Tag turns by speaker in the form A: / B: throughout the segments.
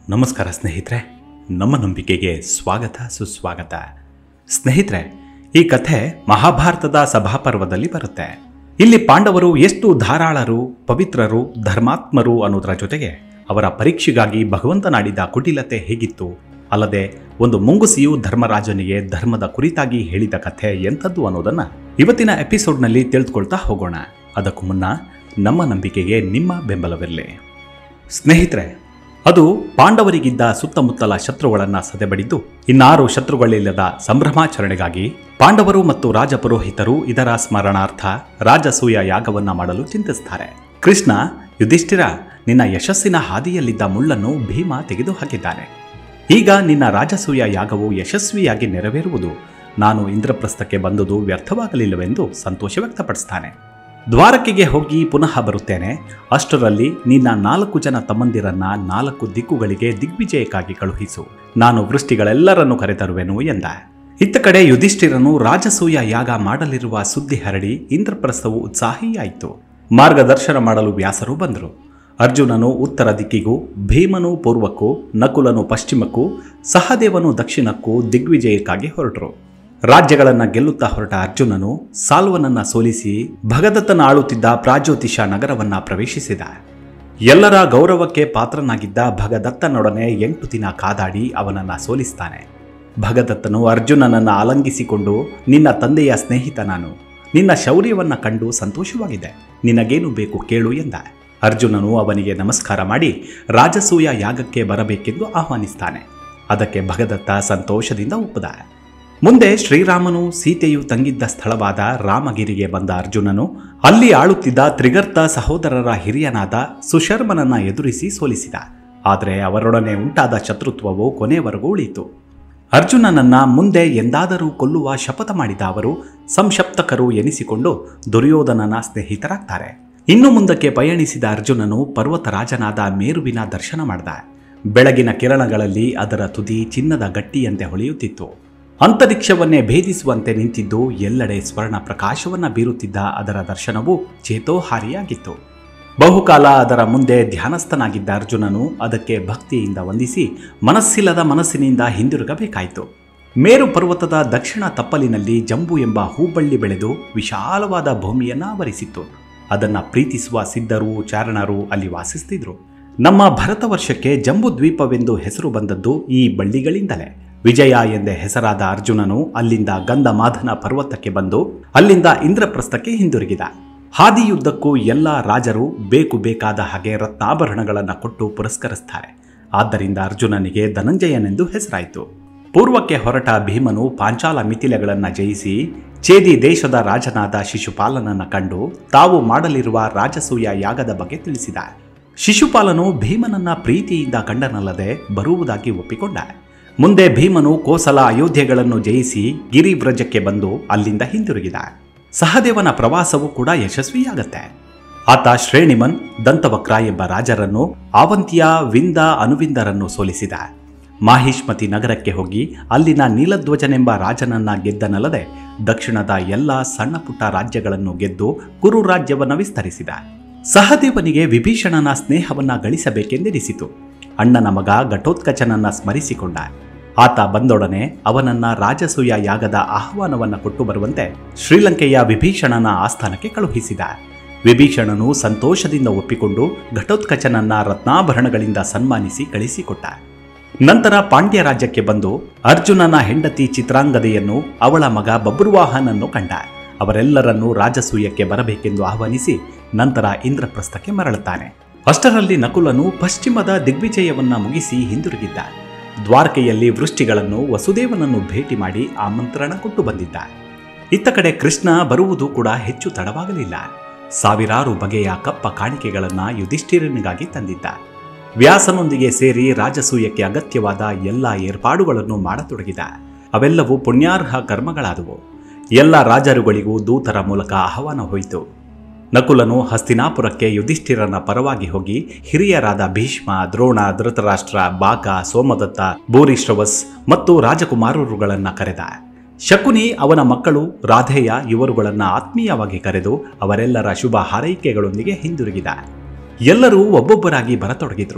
A: ನಮಸ್ಕಾರ ಸ್ನೇಹಿತರೆ ನಮ್ಮ ನಂಬಿಕೆಗೆ ಸ್ವಾಗತ ಸುಸ್ವಾಗತ ಸ್ನೇಹಿತರೆ ಈ ಕಥೆ ಮಹಾಭಾರತದ ಸಭಾಪರ್ವದಲ್ಲಿ ಬರುತ್ತೆ ಇಲ್ಲಿ ಪಾಂಡವರು ಎಷ್ಟು ಧಾರಾಳರು ಪವಿತ್ರರು ಧರ್ಮಾತ್ಮರು ಅನ್ನೋದರ ಜೊತೆಗೆ ಅವರ ಪರೀಕ್ಷೆಗಾಗಿ ಭಗವಂತನಾಡಿದ ಕುಟಿಲತೆ ಹೇಗಿತ್ತು ಅಲ್ಲದೆ ಒಂದು ಮುಂಗುಸಿಯು ಧರ್ಮರಾಜನಿಗೆ ಧರ್ಮದ ಕುರಿತಾಗಿ ಹೇಳಿದ ಕಥೆ ಎಂಥದ್ದು ಅನ್ನೋದನ್ನ ಇವತ್ತಿನ ಎಪಿಸೋಡ್ನಲ್ಲಿ ತಿಳಿದುಕೊಳ್ತಾ ಹೋಗೋಣ ಅದಕ್ಕೂ ಮುನ್ನ ನಮ್ಮ ನಂಬಿಕೆಗೆ ನಿಮ್ಮ ಬೆಂಬಲವಿರಲಿ ಸ್ನೇಹಿತರೆ ಅದು ಪಾಂಡವರಿಗಿದ್ದ ಸುತ್ತಮುತ್ತಲ ಶತ್ರುಗಳನ್ನ ಸದೆಬಡಿದ್ದು ಇನ್ನಾರು ಶತ್ರುಗಳಿಲ್ಲದ ಸಂಭ್ರಮಾಚರಣೆಗಾಗಿ ಪಾಂಡವರು ಮತ್ತು ರಾಜಪುರೋಹಿತರು ಇದರ ಸ್ಮರಣಾರ್ಥ ರಾಜಸೂಯ ಯಾಗವನ್ನ ಮಾಡಲು ಚಿಂತಿಸುತ್ತಾರೆ ಕೃಷ್ಣ ಯುಧಿಷ್ಠಿರ ನಿನ್ನ ಯಶಸ್ಸಿನ ಹಾದಿಯಲ್ಲಿದ್ದ ಮುಳ್ಳನ್ನು ಭೀಮ ತೆಗೆದುಹಾಕಿದ್ದಾನೆ ಈಗ ನಿನ್ನ ರಾಜಸೂಯ ಯಾಗವು ಯಶಸ್ವಿಯಾಗಿ ನೆರವೇರುವುದು ನಾನು ಇಂದ್ರಪ್ರಸ್ಥಕ್ಕೆ ಬಂದುದು ವ್ಯರ್ಥವಾಗಲಿಲ್ಲವೆಂದು ಸಂತೋಷ ವ್ಯಕ್ತಪಡಿಸ್ತಾನೆ ದ್ವಾರಕೆಗೆ ಹೋಗಿ ಪುನಃ ಬರುತ್ತೇನೆ ಅಷ್ಟರಲ್ಲಿ ನಿನ್ನ ನಾಲ್ಕು ಜನ ತಮ್ಮಂದಿರನ್ನ ನಾಲ್ಕು ದಿಕ್ಕುಗಳಿಗೆ ದಿಗ್ವಿಜಯಕ್ಕಾಗಿ ಕಳುಹಿಸು ನಾನು ವೃಷ್ಟಿಗಳೆಲ್ಲರನ್ನು ಕರೆತರುವೆನು ಎಂದ ಇತ್ತ ಕಡೆ ಯುಧಿಷ್ಠಿರನು ರಾಜಸೂಯ ಯಾಗ ಮಾಡಲಿರುವ ಸುದ್ದಿ ಹರಡಿ ಇಂದ್ರಪ್ರಸ್ಥವು ಉತ್ಸಾಹಿಯಾಯಿತು ಮಾರ್ಗದರ್ಶನ ಮಾಡಲು ವ್ಯಾಸರು ಬಂದರು ಅರ್ಜುನನು ಉತ್ತರ ದಿಕ್ಕಿಗೂ ಭೀಮನು ಪೂರ್ವಕ್ಕೂ ನಕುಲನು ಪಶ್ಚಿಮಕ್ಕೂ ಸಹದೇವನು ದಕ್ಷಿಣಕ್ಕೂ ದಿಗ್ವಿಜಯಕ್ಕಾಗಿ ಹೊರಟರು ರಾಜ್ಯಗಳನ್ನು ಗೆಲ್ಲುತ್ತಾ ಹೊರಟ ಅರ್ಜುನನು ಸಾಲ್ವನನ್ನ ಸೋಲಿಸಿ ಭಗದತ್ತನ ಆಳುತ್ತಿದ್ದ ಪ್ರಾಜ್ಯೋತಿಷ ನಗರವನ್ನ ಪ್ರವೇಶಿಸಿದ ಎಲ್ಲರ ಗೌರವಕ್ಕೆ ಪಾತ್ರನಾಗಿದ್ದ ಭಗದತ್ತನೊಡನೆ ಎಂಟು ದಿನ ಕಾದಾಡಿ ಅವನನ್ನ ಸೋಲಿಸ್ತಾನೆ ಭಗದತ್ತನು ಅರ್ಜುನನನ್ನ ಆಲಂಗಿಸಿಕೊಂಡು ನಿನ್ನ ತಂದೆಯ ಸ್ನೇಹಿತ ನಾನು ನಿನ್ನ ಶೌರ್ಯವನ್ನ ಕಂಡು ಸಂತೋಷವಾಗಿದೆ ನಿನಗೇನು ಬೇಕು ಕೇಳು ಎಂದ ಅರ್ಜುನನು ಅವನಿಗೆ ನಮಸ್ಕಾರ ಮಾಡಿ ರಾಜಸೂಯ ಯಾಗಕ್ಕೆ ಬರಬೇಕೆಂದು ಆಹ್ವಾನಿಸ್ತಾನೆ ಅದಕ್ಕೆ ಭಗದತ್ತ ಸಂತೋಷದಿಂದ ಒಪ್ಪದ ಮುಂದೆ ಶ್ರೀರಾಮನು ಸೀತೆಯು ತಂಗಿದ್ದ ಸ್ಥಳವಾದ ರಾಮಗಿರಿಗೆ ಬಂದ ಅರ್ಜುನನು ಅಲ್ಲಿ ಆಳುತ್ತಿದ್ದ ತ್ರಿಗರ್ತ ಸಹೋದರರ ಹಿರಿಯನಾದ ಸುಶರ್ಮನನ್ನ ಎದುರಿಸಿ ಸೋಲಿಸಿದ ಆದರೆ ಅವರೊಡನೆ ಉಂಟಾದ ಶತ್ರುತ್ವವು ಕೊನೆಯವರೆಗೂ ಉಳಿಯಿತು ಅರ್ಜುನನನ್ನ ಮುಂದೆ ಎಂದಾದರೂ ಕೊಲ್ಲುವ ಶಪಥ ಮಾಡಿದ ಅವರು ಸಂಶಪ್ತಕರು ಎನಿಸಿಕೊಂಡು ದುರ್ಯೋಧನನ ಸ್ನೇಹಿತರಾಗ್ತಾರೆ ಇನ್ನು ಮುಂದಕ್ಕೆ ಪಯಣಿಸಿದ ಅರ್ಜುನನು ಪರ್ವತರಾಜನಾದ ಮೇರುವಿನ ದರ್ಶನ ಮಾಡಿದ ಬೆಳಗಿನ ಕಿರಣಗಳಲ್ಲಿ ಅದರ ತುದಿ ಚಿನ್ನದ ಗಟ್ಟಿಯಂತೆ ಹೊಳೆಯುತ್ತಿತ್ತು ಅಂತರಿಕ್ಷವನ್ನೇ ಭೇದಿಸುವಂತೆ ನಿಂತಿದ್ದು ಎಲ್ಲೆಡೆ ಸ್ವರ್ಣ ಪ್ರಕಾಶವನ್ನ ಬೀರುತ್ತಿದ್ದ ಅದರ ದರ್ಶನವು ಚೇತೋಹಾರಿಯಾಗಿತ್ತು ಬಹುಕಾಲ ಅದರ ಮುಂದೆ ಧ್ಯಾನಸ್ಥನಾಗಿದ್ದ ಅರ್ಜುನನು ಅದಕ್ಕೆ ಭಕ್ತಿಯಿಂದ ವಂದಿಸಿ ಮನಸ್ಸಿಲ್ಲದ ಮನಸ್ಸಿನಿಂದ ಹಿಂದಿರುಗಬೇಕಾಯಿತು ಮೇರು ಪರ್ವತದ ದಕ್ಷಿಣ ತಪ್ಪಲಿನಲ್ಲಿ ಜಂಬು ಎಂಬ ಹೂಬಳ್ಳಿ ಬೆಳೆದು ವಿಶಾಲವಾದ ಭೂಮಿಯನ್ನ ಆವರಿಸಿತ್ತು ಅದನ್ನ ಪ್ರೀತಿಸುವ ಸಿದ್ಧರು ಚಾರಣರು ಅಲ್ಲಿ ವಾಸಿಸ್ತಿದ್ರು ನಮ್ಮ ಭರತ ವರ್ಷಕ್ಕೆ ಜಂಬು ದ್ವೀಪವೆಂದು ಹೆಸರು ಬಂದದ್ದು ಈ ಬಳ್ಳಿಗಳಿಂದಲೇ ವಿಜಯ ಎಂದೇ ಹೆಸರಾದ ಅರ್ಜುನನು ಅಲ್ಲಿಂದ ಗಂಧಮಾಧನ ಪರ್ವತಕ್ಕೆ ಬಂದು ಅಲ್ಲಿಂದ ಇಂದ್ರಪ್ರಸ್ಥಕ್ಕೆ ಹಿಂದಿರುಗಿದ ಹಾದಿಯುದ್ದಕ್ಕೂ ಎಲ್ಲ ರಾಜರು ಬೇಕು ಬೇಕಾದ ಹಾಗೆ ರತ್ನಾಭರಣಗಳನ್ನು ಕೊಟ್ಟು ಪುರಸ್ಕರಿಸ್ತಾರೆ ಆದ್ದರಿಂದ ಅರ್ಜುನನಿಗೆ ಧನಂಜಯನೆಂದು ಹೆಸರಾಯಿತು ಪೂರ್ವಕ್ಕೆ ಹೊರಟ ಭೀಮನು ಪಾಂಚಾಲ ಮಿಥಿಲೆಗಳನ್ನು ಜಯಿಸಿ ಚೇದಿ ದೇಶದ ರಾಜನಾದ ಶಿಶುಪಾಲನನ್ನ ಕಂಡು ತಾವು ಮಾಡಲಿರುವ ರಾಜಸೂಯ ಯಾಗದ ಬಗ್ಗೆ ತಿಳಿಸಿದ ಶಿಶುಪಾಲನು ಭೀಮನನ್ನ ಪ್ರೀತಿಯಿಂದ ಕಂಡನಲ್ಲದೆ ಬರುವುದಾಗಿ ಒಪ್ಪಿಕೊಂಡ ಮುಂದೆ ಭೀಮನು ಕೋಸಲ ಅಯೋಧ್ಯೆಗಳನ್ನು ಜಯಿಸಿ ಗಿರಿವ್ರಜಕ್ಕೆ ಬಂದು ಅಲ್ಲಿಂದ ಹಿಂದಿರುಗಿದ ಸಹದೇವನ ಪ್ರವಾಸವೂ ಕೂಡ ಯಶಸ್ವಿಯಾಗತ್ತೆ ಆತ ಶ್ರೇಣಿಮನ್ ದಂತವಕ್ರ ಎಂಬ ರಾಜರನ್ನು ಆವಂತಿಯ ವಿಂದ ಅನುವಿಂದರನ್ನು ಸೋಲಿಸಿದ ಮಾಹಿಷ್ಮತಿ ನಗರಕ್ಕೆ ಹೋಗಿ ಅಲ್ಲಿನ ನೀಲಧ್ವಜನೆಂಬ ರಾಜನನ್ನ ಗೆದ್ದನಲ್ಲದೆ ದಕ್ಷಿಣದ ಎಲ್ಲ ಸಣ್ಣ ಪುಟ್ಟ ರಾಜ್ಯಗಳನ್ನು ಗೆದ್ದು ಕುರು ರಾಜ್ಯವನ್ನು ವಿಸ್ತರಿಸಿದ ಸಹದೇವನಿಗೆ ವಿಭೀಷಣನ ಸ್ನೇಹವನ್ನ ಗಳಿಸಬೇಕೆಂದೆನಿಸಿತು ಅಣ್ಣನ ಮಗ ಘಟೋತ್ಕಚನನ್ನ ಸ್ಮರಿಸಿಕೊಂಡ ಆತ ಬಂದೊಡನೆ ಅವನನ್ನ ರಾಜಸೂಯ ಯಾಗದ ಆಹ್ವಾನವನ್ನ ಕೊಟ್ಟು ಬರುವಂತೆ ಶ್ರೀಲಂಕೆಯ ವಿಭೀಷಣನ ಆಸ್ಥಾನಕ್ಕೆ ಕಳುಹಿಸಿದ ವಿಭೀಷಣನು ಸಂತೋಷದಿಂದ ಒಪ್ಪಿಕೊಂಡು ಘಟೋತ್ಕಚನನ್ನ ರತ್ನಾಭರಣಗಳಿಂದ ಸನ್ಮಾನಿಸಿ ಕಳಿಸಿಕೊಟ್ಟ ನಂತರ ಪಾಂಡ್ಯ ರಾಜ್ಯಕ್ಕೆ ಬಂದು ಅರ್ಜುನನ ಹೆಂಡತಿ ಚಿತ್ರಾಂಗದೆಯನ್ನು ಅವಳ ಮಗ ಬಬ್ರುವಾಹನನ್ನು ಕಂಡ ಅವರೆಲ್ಲರನ್ನೂ ರಾಜಸೂಯಕ್ಕೆ ಬರಬೇಕೆಂದು ಆಹ್ವಾನಿಸಿ ನಂತರ ಇಂದ್ರಪ್ರಸ್ಥಕ್ಕೆ ಮರಳುತ್ತಾನೆ ಅಷ್ಟರಲ್ಲಿ ನಕುಲನು ಪಶ್ಚಿಮದ ದಿಗ್ವಿಜಯವನ್ನ ಮುಗಿಸಿ ಹಿಂದಿರುಗಿದ್ದ ದ್ವಾರಕೆಯಲ್ಲಿ ವೃಷ್ಟಿಗಳನ್ನು ವಸುದೇವನನ್ನು ಭೇಟಿ ಮಾಡಿ ಆಮಂತ್ರಣ ಕೊಟ್ಟು ಬಂದಿದ್ದ ಇತ್ತ ಕಡೆ ಕೃಷ್ಣ ಬರುವುದು ಕೂಡ ಹೆಚ್ಚು ತಡವಾಗಲಿಲ್ಲ ಸಾವಿರಾರು ಬಗೆಯ ಕಪ್ಪ ಕಾಣಿಕೆಗಳನ್ನ ಯುಧಿಷ್ಠಿರನಿಗಾಗಿ ತಂದಿದ್ದ ವ್ಯಾಸನೊಂದಿಗೆ ಸೇರಿ ರಾಜಸೂಯಕ್ಕೆ ಅಗತ್ಯವಾದ ಎಲ್ಲ ಏರ್ಪಾಡುಗಳನ್ನು ಮಾಡತೊಡಗಿದ ಅವೆಲ್ಲವೂ ಪುಣ್ಯಾರ್ಹ ಕರ್ಮಗಳಾದವು ಎಲ್ಲ ರಾಜರುಗಳಿಗೂ ದೂತರ ಮೂಲಕ ಆಹ್ವಾನ ಹೋಯಿತು ನಕುಲನು ಹಸ್ತಿನಾಪುರಕ್ಕೆ ಯುಧಿಷ್ಠಿರನ ಪರವಾಗಿ ಹೋಗಿ ಹಿರಿಯರಾದ ಭೀಷ್ಮ ದ್ರೋಣ ಧೃತರಾಷ್ಟ್ರ ಬಾಕ ಸೋಮದತ್ತ ಭೂರಿಶ್ರವಸ್ ಮತ್ತು ರಾಜಕುಮಾರರುಗಳನ್ನ ಕರೆದ ಶಕುನಿ ಅವನ ಮಕ್ಕಳು ರಾಧೇಯ ಇವರುಗಳನ್ನ ಆತ್ಮೀಯವಾಗಿ ಕರೆದು ಅವರೆಲ್ಲರ ಶುಭ ಹಾರೈಕೆಗಳೊಂದಿಗೆ ಹಿಂದಿರುಗಿದ ಎಲ್ಲರೂ ಒಬ್ಬೊಬ್ಬರಾಗಿ ಬರತೊಡಗಿದ್ರು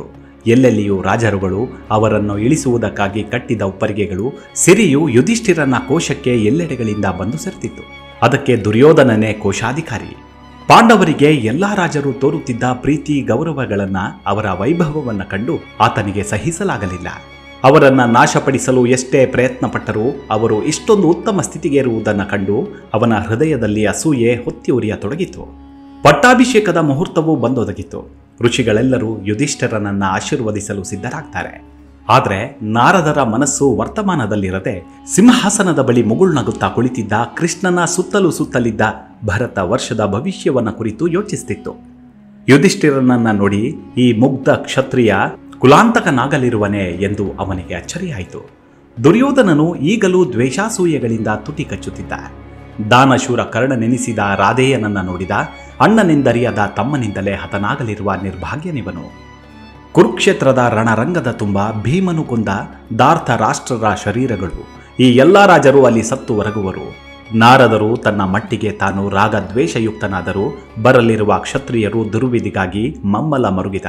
A: ಎಲ್ಲೆಲ್ಲಿಯೂ ರಾಜರುಗಳು ಅವರನ್ನು ಇಳಿಸುವುದಕ್ಕಾಗಿ ಕಟ್ಟಿದ ಉಪ್ಪರಿಗೆಗಳು ಸಿರಿಯು ಯುಧಿಷ್ಠಿರನ ಕೋಶಕ್ಕೆ ಎಲ್ಲೆಡೆಗಳಿಂದ ಬಂದು ಸೇರ್ತಿತ್ತು ಅದಕ್ಕೆ ದುರ್ಯೋಧನನೇ ಕೋಶಾಧಿಕಾರಿ ಪಾಂಡವರಿಗೆ ಎಲ್ಲಾ ರಾಜರು ತೋರುತ್ತಿದ್ದ ಪ್ರೀತಿ ಗೌರವಗಳನ್ನ ಅವರ ವೈಭವವನ್ನ ಕಂಡು ಆತನಿಗೆ ಸಹಿಸಲಾಗಲಿಲ್ಲ ಅವರನ್ನ ನಾಶಪಡಿಸಲು ಎಷ್ಟೇ ಪ್ರಯತ್ನ ಪಟ್ಟರೂ ಅವರು ಇಷ್ಟೊಂದು ಉತ್ತಮ ಸ್ಥಿತಿಗೇರುವುದನ್ನು ಕಂಡು ಅವನ ಹೃದಯದಲ್ಲಿ ಅಸೂಯೆ ಹೊತ್ತಿ ಉರಿಯತೊಡಗಿತು ಪಟ್ಟಾಭಿಷೇಕದ ಮುಹೂರ್ತವೂ ಬಂದೊದಗಿತ್ತು ಋಷಿಗಳೆಲ್ಲರೂ ಯುಧಿಷ್ಠಿರನನ್ನ ಆಶೀರ್ವದಿಸಲು ಸಿದ್ಧರಾಗ್ತಾರೆ ಆದರೆ ನಾರದರ ಮನಸ್ಸು ವರ್ತಮಾನದಲ್ಲಿರದೆ ಸಿಂಹಾಸನದ ಬಳಿ ಮುಗುಳ್ನಗುತ್ತಾ ಕುಳಿತಿದ್ದ ಕೃಷ್ಣನ ಸುತ್ತಲೂ ಸುತ್ತಲಿದ್ದ ಭರತ ವರ್ಷದ ಭವಿಷ್ಯವನ್ನ ಕುರಿತು ಯೋಚಿಸುತ್ತಿತ್ತು ಯುಧಿಷ್ಠಿರನನ್ನ ನೋಡಿ ಈ ಮುಗ್ಧ ಕ್ಷತ್ರಿಯ ಕುಲಾಂತಕನಾಗಲಿರುವನೇ ಎಂದು ಅವನಿಗೆ ಅಚ್ಚರಿಯಾಯಿತು ದುರ್ಯೋಧನನು ಈಗಲೂ ದ್ವೇಷಾಸೂಯೆಗಳಿಂದ ತುಟಿ ಕಚ್ಚುತ್ತಿದ್ದ ದಾನಶೂರ ಕರ್ಣನೆನಿಸಿದ ರಾಧೇಯನನ್ನ ನೋಡಿದ ಅಣ್ಣನೆಂದರಿಯದ ತಮ್ಮನಿಂದಲೇ ಹತನಾಗಲಿರುವ ನಿರ್ಭಾಗ್ಯನಿವನು ಕುರುಕ್ಷೇತ್ರದ ರಣರಂಗದ ತುಂಬ ಭೀಮನು ಕೊಂದ ದಾರ್ಥ ರಾಷ್ಟ್ರರ ಶರೀರಗಳು ಈ ಎಲ್ಲ ರಾಜರು ಅಲ್ಲಿ ಸತ್ತು ಹೊರಗುವರು ನಾರದರು ತನ್ನ ಮಟ್ಟಿಗೆ ತಾನು ರಾಗದ್ವೇಷಯುಕ್ತನಾದರೂ ಬರಲಿರುವ ಕ್ಷತ್ರಿಯರು ದುರ್ವಿಧಿಗಾಗಿ ಮಮ್ಮಲ ಮರುಗಿದ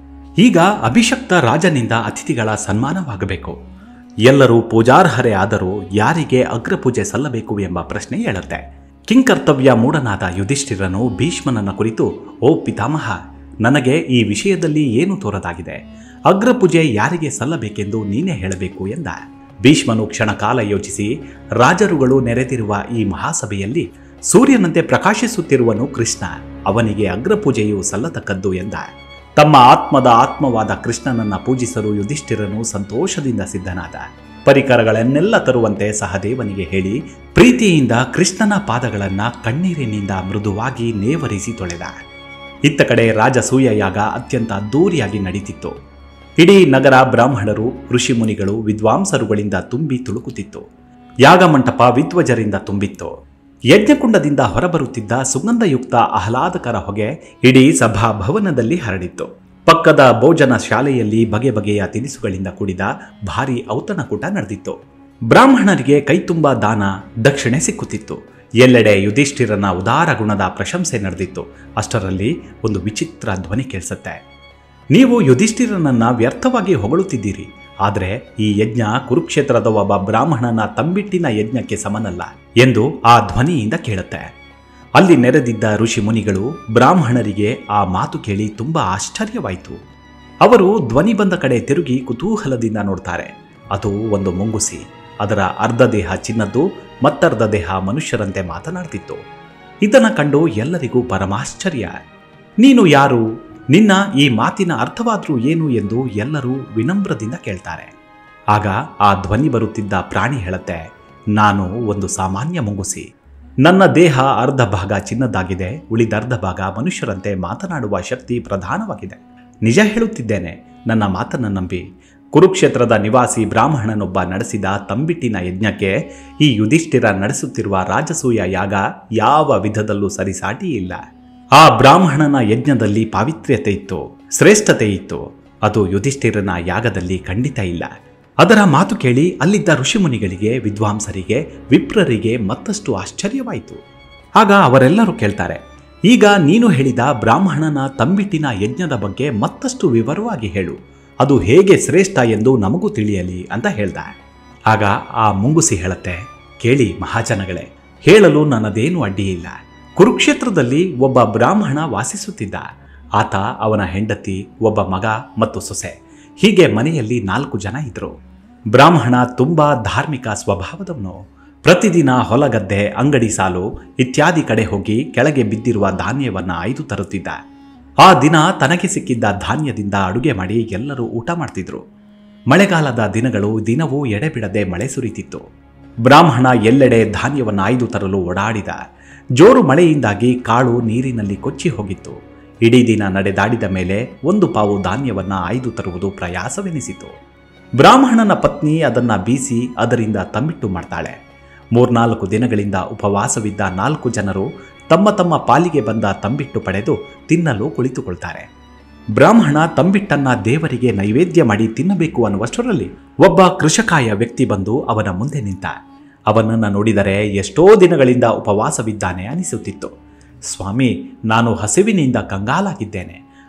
A: ಈಗ ಅಭಿಷಕ್ತ ರಾಜನಿಂದ ಅತಿಥಿಗಳ ಸನ್ಮಾನವಾಗಬೇಕು ಎಲ್ಲರೂ ಪೂಜಾರ್ಹರೇ ಆದರೂ ಯಾರಿಗೆ ಅಗ್ರಪೂಜೆ ಸಲ್ಲಬೇಕು ಎಂಬ ಪ್ರಶ್ನೆ ಹೇಳುತ್ತೆ ಕಿಂಕರ್ತವ್ಯ ಮೂಢನಾದ ಯುಧಿಷ್ಠಿರನು ಭೀಷ್ಮನನ್ನ ಕುರಿತು ಓ ಪಿತಾಮಹ ನನಗೆ ಈ ವಿಷಯದಲ್ಲಿ ಏನು ತೋರದಾಗಿದೆ ಅಗ್ರಪೂಜೆ ಯಾರಿಗೆ ಸಲ್ಲಬೇಕೆಂದು ನೀನೇ ಹೇಳಬೇಕು ಎಂದ ಭೀಷ್ಮನು ಕ್ಷಣಕಾಲ ಯೋಚಿಸಿ ರಾಜರುಗಳು ನೆರೆದಿರುವ ಈ ಮಹಾಸಭೆಯಲ್ಲಿ ಸೂರ್ಯನಂತೆ ಪ್ರಕಾಶಿಸುತ್ತಿರುವನು ಕೃಷ್ಣ ಅವನಿಗೆ ಅಗ್ರಪೂಜೆಯು ಸಲ್ಲತಕ್ಕದ್ದು ಎಂದ ತಮ್ಮ ಆತ್ಮದ ಆತ್ಮವಾದ ಕೃಷ್ಣನನ್ನ ಪೂಜಿಸಲು ಯುಧಿಷ್ಠಿರನು ಸಂತೋಷದಿಂದ ಸಿದ್ಧನಾದ ಪರಿಕರಗಳನ್ನೆಲ್ಲ ತರುವಂತೆ ಸಹದೇವನಿಗೆ ಹೇಳಿ ಪ್ರೀತಿಯಿಂದ ಕೃಷ್ಣನ ಪಾದಗಳನ್ನ ಕಣ್ಣೀರಿನಿಂದ ಮೃದುವಾಗಿ ನೇವರಿಸಿ ತೊಳೆದ ಇತ್ತ ಕಡೆ ರಾಜಸೂಯ ಯಾಗ ಅತ್ಯಂತ ಅದ್ದೂರಿಯಾಗಿ ನಡೀತಿತ್ತು ಇಡೀ ನಗರ ಬ್ರಾಹ್ಮಣರು ಋಷಿಮುನಿಗಳು ವಿದ್ವಾಂಸರುಗಳಿಂದ ತುಂಬಿ ತುಳುಕುತ್ತಿತ್ತು ಯಾಗಮಂಟಪ ವಿದ್ವಜರಿಂದ ತುಂಬಿತ್ತು ಯಜ್ಞಕುಂಡದಿಂದ ಹೊರಬರುತ್ತಿದ್ದ ಸುಗಂಧಯುಕ್ತ ಆಹ್ಲಾದಕರ ಹೊಗೆ ಇಡೀ ಸಭಾಭವನದಲ್ಲಿ ಹರಡಿತ್ತು ಪಕ್ಕದ ಭೋಜನ ಶಾಲೆಯಲ್ಲಿ ಬಗೆ ಬಗೆಯ ತಿನಿಸುಗಳಿಂದ ಕೂಡಿದ ಭಾರಿ ಔತಣಕೂಟ ನಡೆದಿತ್ತು ಬ್ರಾಹ್ಮಣರಿಗೆ ಕೈತುಂಬ ದಾನ ದಕ್ಷಿಣೆ ಸಿಕ್ಕುತ್ತಿತ್ತು ಎಲ್ಲೆಡೆ ಯುಧಿಷ್ಠಿರನ ಉದಾರ ಗುಣದ ಪ್ರಶಂಸೆ ನಡೆದಿತ್ತು ಅಷ್ಟರಲ್ಲಿ ಒಂದು ವಿಚಿತ್ರ ಧ್ವನಿ ಕೇಳಿಸುತ್ತೆ ನೀವು ಯುಧಿಷ್ಠಿರನನ್ನ ವ್ಯರ್ಥವಾಗಿ ಹೊಗಳುತ್ತಿದ್ದೀರಿ ಆದರೆ ಈ ಯಜ್ಞ ಕುರುಕ್ಷೇತ್ರದ ಒಬ್ಬ ಬ್ರಾಹ್ಮಣನ ತಂಬಿಟ್ಟಿನ ಯಜ್ಞಕ್ಕೆ ಸಮನಲ್ಲ ಎಂದು ಆ ಧ್ವನಿಯಿಂದ ಕೇಳುತ್ತೆ ಅಲ್ಲಿ ನೆರೆದಿದ್ದ ಋಷಿ ಮುನಿಗಳು ಬ್ರಾಹ್ಮಣರಿಗೆ ಆ ಮಾತು ಕೇಳಿ ತುಂಬಾ ಆಶ್ಚರ್ಯವಾಯಿತು ಅವರು ಧ್ವನಿ ಬಂದ ಕಡೆ ತಿರುಗಿ ಕುತೂಹಲದಿಂದ ನೋಡ್ತಾರೆ ಅದು ಒಂದು ಮುಂಗುಸಿ ಅದರ ಅರ್ಧ ದೇಹ ಚಿನ್ನದ್ದು ಮತ್ತರ್ಧ ದೇಹ ಮನುಷ್ಯರಂತೆ ಮಾತನಾಡ್ತಿತ್ತು ಇದನ್ನ ಕಂಡು ಎಲ್ಲರಿಗೂ ಪರಮಾಶ್ಚರ್ಯ ನೀನು ಯಾರು ನಿನ್ನ ಈ ಮಾತಿನ ಅರ್ಥವಾದ್ರೂ ಏನು ಎಂದು ಎಲ್ಲರೂ ವಿನಮ್ರದಿಂದ ಕೇಳ್ತಾರೆ ಆಗ ಆ ಧ್ವನಿ ಬರುತ್ತಿದ್ದ ಪ್ರಾಣಿ ಹೇಳುತ್ತೆ ನಾನು ಒಂದು ಸಾಮಾನ್ಯ ಮುಂಗುಸಿ ನನ್ನ ದೇಹ ಅರ್ಧ ಭಾಗ ಚಿನ್ನದಾಗಿದೆ ಉಳಿದರ್ಧ ಭಾಗ ಮನುಷ್ಯರಂತೆ ಮಾತನಾಡುವ ಶಕ್ತಿ ಪ್ರಧಾನವಾಗಿದೆ ನಿಜ ಹೇಳುತ್ತಿದ್ದೇನೆ ನನ್ನ ಮಾತನ್ನು ನಂಬಿ ಕುರುಕ್ಷೇತ್ರದ ನಿವಾಸಿ ಬ್ರಾಹ್ಮಣನೊಬ್ಬ ನಡೆಸಿದ ತಂಬಿಟ್ಟಿನ ಯಜ್ಞಕ್ಕೆ ಈ ಯುಧಿಷ್ಠಿರ ನಡೆಸುತ್ತಿರುವ ರಾಜಸೂಯ ಯಾಗ ಯಾವ ವಿಧದಲ್ಲೂ ಸರಿಸಾಟಿ ಇಲ್ಲ ಆ ಬ್ರಾಹ್ಮಣನ ಯಜ್ಞದಲ್ಲಿ ಪಾವಿತ್ರ್ಯತೆ ಇತ್ತು ಶ್ರೇಷ್ಠತೆ ಇತ್ತು ಅದು ಯುಧಿಷ್ಠಿರನ ಯಾಗದಲ್ಲಿ ಖಂಡಿತ ಇಲ್ಲ ಅದರ ಮಾತು ಕೇಳಿ ಅಲ್ಲಿದ್ದ ಋಷಿಮುನಿಗಳಿಗೆ ವಿದ್ವಾಂಸರಿಗೆ ವಿಪ್ರರಿಗೆ ಮತ್ತಷ್ಟು ಆಶ್ಚರ್ಯವಾಯಿತು ಆಗ ಅವರೆಲ್ಲರೂ ಕೇಳ್ತಾರೆ ಈಗ ನೀನು ಹೇಳಿದ ಬ್ರಾಹ್ಮಣನ ತಂಬಿಟ್ಟಿನ ಯಜ್ಞದ ಬಗ್ಗೆ ಮತ್ತಷ್ಟು ವಿವರವಾಗಿ ಹೇಳು ಅದು ಹೇಗೆ ಶ್ರೇಷ್ಠ ಎಂದು ನಮಗೂ ತಿಳಿಯಲಿ ಅಂತ ಹೇಳ್ದ ಆಗ ಆ ಮುಂಗುಸಿ ಹೇಳತ್ತೆ ಕೇಳಿ ಮಹಾಜನಗಳೇ ಹೇಳಲು ನನ್ನದೇನು ಅಡ್ಡಿಯಿಲ್ಲ ಕುರುಕ್ಷೇತ್ರದಲ್ಲಿ ಒಬ್ಬ ಬ್ರಾಹ್ಮಣ ವಾಸಿಸುತ್ತಿದ್ದ ಆತ ಅವನ ಹೆಂಡತಿ ಒಬ್ಬ ಮಗ ಮತ್ತು ಸೊಸೆ ಹೀಗೆ ಮನೆಯಲ್ಲಿ ನಾಲ್ಕು ಜನ ಇದ್ರು ಬ್ರಾಹ್ಮಣ ತುಂಬಾ ಧಾರ್ಮಿಕ ಸ್ವಭಾವದವನು ಪ್ರತಿದಿನ ಹೊಲಗದ್ದೆ ಅಂಗಡಿ ಸಾಲು ಇತ್ಯಾದಿ ಕಡೆ ಹೋಗಿ ಕೆಳಗೆ ಬಿದ್ದಿರುವ ಧಾನ್ಯವನ್ನ ಆಯ್ದು ತರುತ್ತಿದ್ದ ಆ ದಿನ ತನಗೆ ಸಿಕ್ಕಿದ್ದ ಧಾನ್ಯದಿಂದ ಅಡುಗೆ ಮಾಡಿ ಎಲ್ಲರೂ ಊಟ ಮಾಡ್ತಿದ್ರು ಮಳೆಗಾಲದ ದಿನಗಳು ದಿನವೂ ಎಡೆಬಿಡದೆ ಮಳೆ ಸುರಿತಿತ್ತು ಬ್ರಾಹ್ಮಣ ಎಲ್ಲೆಡೆ ಧಾನ್ಯವನ್ನು ಆಯ್ದು ತರಲು ಓಡಾಡಿದ ಜೋರು ಮಳೆಯಿಂದಾಗಿ ಕಾಳು ನೀರಿನಲ್ಲಿ ಕೊಚ್ಚಿ ಹೋಗಿತ್ತು ಇಡೀ ದಿನ ನಡೆದಾಡಿದ ಮೇಲೆ ಒಂದು ಪಾವು ಧಾನ್ಯವನ್ನ ಆಯ್ದು ತರುವುದು ಪ್ರಯಾಸವೆನಿಸಿತು ಬ್ರಾಹ್ಮಣನ ಪತ್ನಿ ಅದನ್ನ ಬೀಸಿ ಅದರಿಂದ ತಂಬಿಟ್ಟು ಮಾಡ್ತಾಳೆ ಮೂರ್ನಾಲ್ಕು ದಿನಗಳಿಂದ ಉಪವಾಸವಿದ್ದ ನಾಲ್ಕು ಜನರು ತಮ್ಮ ತಮ್ಮ ಪಾಲಿಗೆ ಬಂದ ತಂಬಿಟ್ಟು ಪಡೆದು ತಿನ್ನಲು ಕುಳಿತುಕೊಳ್ತಾರೆ ಬ್ರಾಹ್ಮಣ ತಂಬಿಟ್ಟನ್ನ ದೇವರಿಗೆ ನೈವೇದ್ಯ ಮಾಡಿ ತಿನ್ನಬೇಕು ಅನ್ನುವಷ್ಟರಲ್ಲಿ ಒಬ್ಬ ಕೃಷಕಾಯ ವ್ಯಕ್ತಿ ಬಂದು ಅವನ ಮುಂದೆ ನಿಂತ ಅವನನ್ನು ನೋಡಿದರೆ ಎಷ್ಟೋ ದಿನಗಳಿಂದ ಉಪವಾಸವಿದ್ದಾನೆ ಅನಿಸುತ್ತಿತ್ತು ಸ್ವಾಮಿ ನಾನು ಹಸಿವಿನಿಂದ ಕಂಗಾಲಾಗಿದ್ದೇನೆ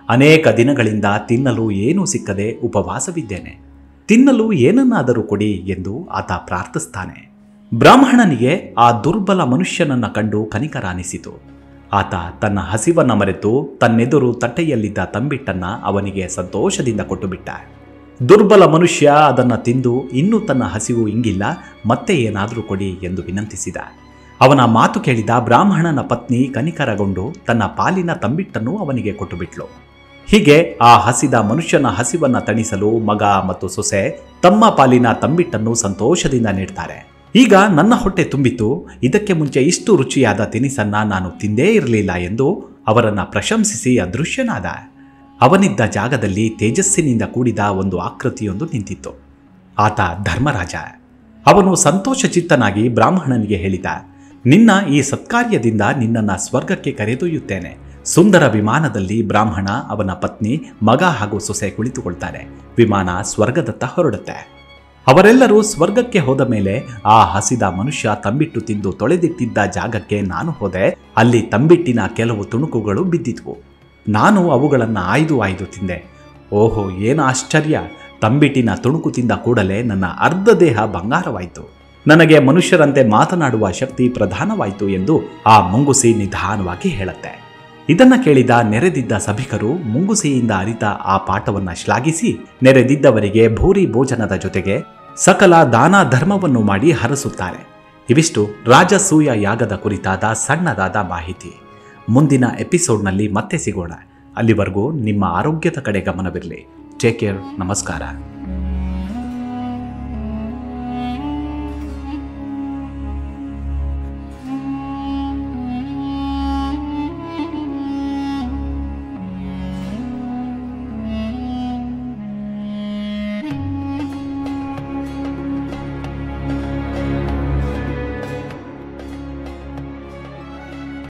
A: ಅನೇಕ ದಿನಗಳಿಂದ ತಿನ್ನಲು ಏನೂ ಸಿಕ್ಕದೆ ಉಪವಾಸವಿದ್ದೇನೆ ತಿನ್ನಲು ಏನನ್ನಾದರೂ ಕೊಡಿ ಎಂದು ಆತ ಪ್ರಾರ್ಥಿಸ್ತಾನೆ ಬ್ರಾಹ್ಮಣನಿಗೆ ಆ ದುರ್ಬಲ ಮನುಷ್ಯನನ್ನ ಕಂಡು ಕನಿಕರ ಅನಿಸಿತು ಆತ ತನ್ನ ಹಸಿವನ್ನ ಮರೆತು ತನ್ನೆದುರು ತಟ್ಟೆಯಲ್ಲಿದ್ದ ತಂಬಿಟ್ಟನ್ನ ಅವನಿಗೆ ಸಂತೋಷದಿಂದ ಕೊಟ್ಟುಬಿಟ್ಟ ದುರ್ಬಲ ಮನುಷ್ಯ ಅದನ್ನ ತಿಂದು ಇನ್ನೂ ತನ್ನ ಹಸಿವು ಇಂಗಿಲ್ಲ ಮತ್ತೆ ಏನಾದರೂ ಕೊಡಿ ಎಂದು ವಿನಂತಿಸಿದ ಅವನ ಮಾತು ಕೇಳಿದ ಬ್ರಾಹ್ಮಣನ ಪತ್ನಿ ಕನಿಕರಗೊಂಡು ತನ್ನ ಪಾಲಿನ ತಂಬಿಟ್ಟನ್ನು ಅವನಿಗೆ ಕೊಟ್ಟುಬಿಟ್ಲು ಹೀಗೆ ಆ ಹಸಿದ ಮನುಷ್ಯನ ಹಸಿವನ್ನ ತಣಿಸಲು ಮಗ ಮತ್ತು ಸೊಸೆ ತಮ್ಮ ಪಾಲಿನ ತಂಬಿಟ್ಟನ್ನು ಸಂತೋಷದಿಂದ ನೀಡ್ತಾರೆ ಈಗ ನನ್ನ ಹೊಟ್ಟೆ ತುಂಬಿತು ಇದಕ್ಕೆ ಮುಂಚೆ ಇಷ್ಟು ರುಚಿಯಾದ ತಿನಿಸನ್ನ ನಾನು ತಿಂದೇ ಇರಲಿಲ್ಲ ಎಂದು ಅವರನ್ನ ಪ್ರಶಂಸಿಸಿ ಅದೃಶ್ಯನಾದ ಅವನಿದ್ದ ಜಾಗದಲ್ಲಿ ತೇಜಸ್ಸಿನಿಂದ ಕೂಡಿದ ಒಂದು ಆಕೃತಿಯೊಂದು ನಿಂತಿತ್ತು ಆತ ಧರ್ಮರಾಜ ಅವನು ಸಂತೋಷಚಿತ್ತನಾಗಿ ಬ್ರಾಹ್ಮಣನಿಗೆ ಹೇಳಿದ ನಿನ್ನ ಈ ಸತ್ಕಾರ್ಯದಿಂದ ನಿನ್ನನ್ನು ಸ್ವರ್ಗಕ್ಕೆ ಕರೆದೊಯ್ಯುತ್ತೇನೆ ಸುಂದರ ವಿಮಾನದಲ್ಲಿ ಬ್ರಾಹ್ಮಣ ಅವನ ಪತ್ನಿ ಮಗ ಹಾಗೂ ಸೊಸೆ ಕುಳಿತುಕೊಳ್ತಾರೆ ವಿಮಾನ ಸ್ವರ್ಗದತ್ತ ಹೊರಡುತ್ತೆ ಅವರೆಲ್ಲರೂ ಸ್ವರ್ಗಕ್ಕೆ ಹೋದ ಮೇಲೆ ಆ ಹಸಿದ ಮನುಷ್ಯ ತಂಬಿಟ್ಟು ತಿಂದು ತೊಳೆದಿಟ್ಟಿದ್ದ ಜಾಗಕ್ಕೆ ನಾನು ಹೋದೆ ಅಲ್ಲಿ ತಂಬಿಟ್ಟಿನ ಕೆಲವು ತುಣುಕುಗಳು ಬಿದ್ದಿದ್ವು ನಾನು ಅವುಗಳನ್ನು ಆಯ್ದು ಆಯ್ದು ತಿಂದೆ ಓಹೋ ಏನು ಆಶ್ಚರ್ಯ ತಂಬಿಟ್ಟಿನ ತುಣುಕು ತಿಂದ ಕೂಡಲೇ ನನ್ನ ಅರ್ಧ ದೇಹ ಬಂಗಾರವಾಯಿತು ನನಗೆ ಮನುಷ್ಯರಂತೆ ಮಾತನಾಡುವ ಶಕ್ತಿ ಪ್ರಧಾನವಾಯಿತು ಎಂದು ಆ ಮುಂಗುಸಿ ನಿಧಾನವಾಗಿ ಹೇಳುತ್ತೆ ಇದನ್ನ ಕೇಳಿದ ನೆರೆದಿದ್ದ ಸಭಿಕರು ಮುಂಗುಸಿಯಿಂದ ಅರಿತ ಆ ಪಾಠವನ್ನ ಶ್ಲಾಘಿಸಿ ನೆರೆದಿದ್ದವರಿಗೆ ಭೂರಿ ಭೋಜನದ ಜೊತೆಗೆ ಸಕಲ ದಾನ ಧರ್ಮವನ್ನು ಮಾಡಿ ಹರಸುತ್ತಾರೆ ಇವಿಷ್ಟು ರಾಜಸೂಯ ಯಾಗದ ಕುರಿತಾದ ಸಣ್ಣದಾದ ಮಾಹಿತಿ ಮುಂದಿನ ಎಪಿಸೋಡ್ನಲ್ಲಿ ಮತ್ತೆ ಸಿಗೋಣ ಅಲ್ಲಿವರೆಗೂ ನಿಮ್ಮ ಆರೋಗ್ಯದ ಕಡೆ ಗಮನವಿರಲಿ ಟೇಕ್ ಕೇರ್ ನಮಸ್ಕಾರ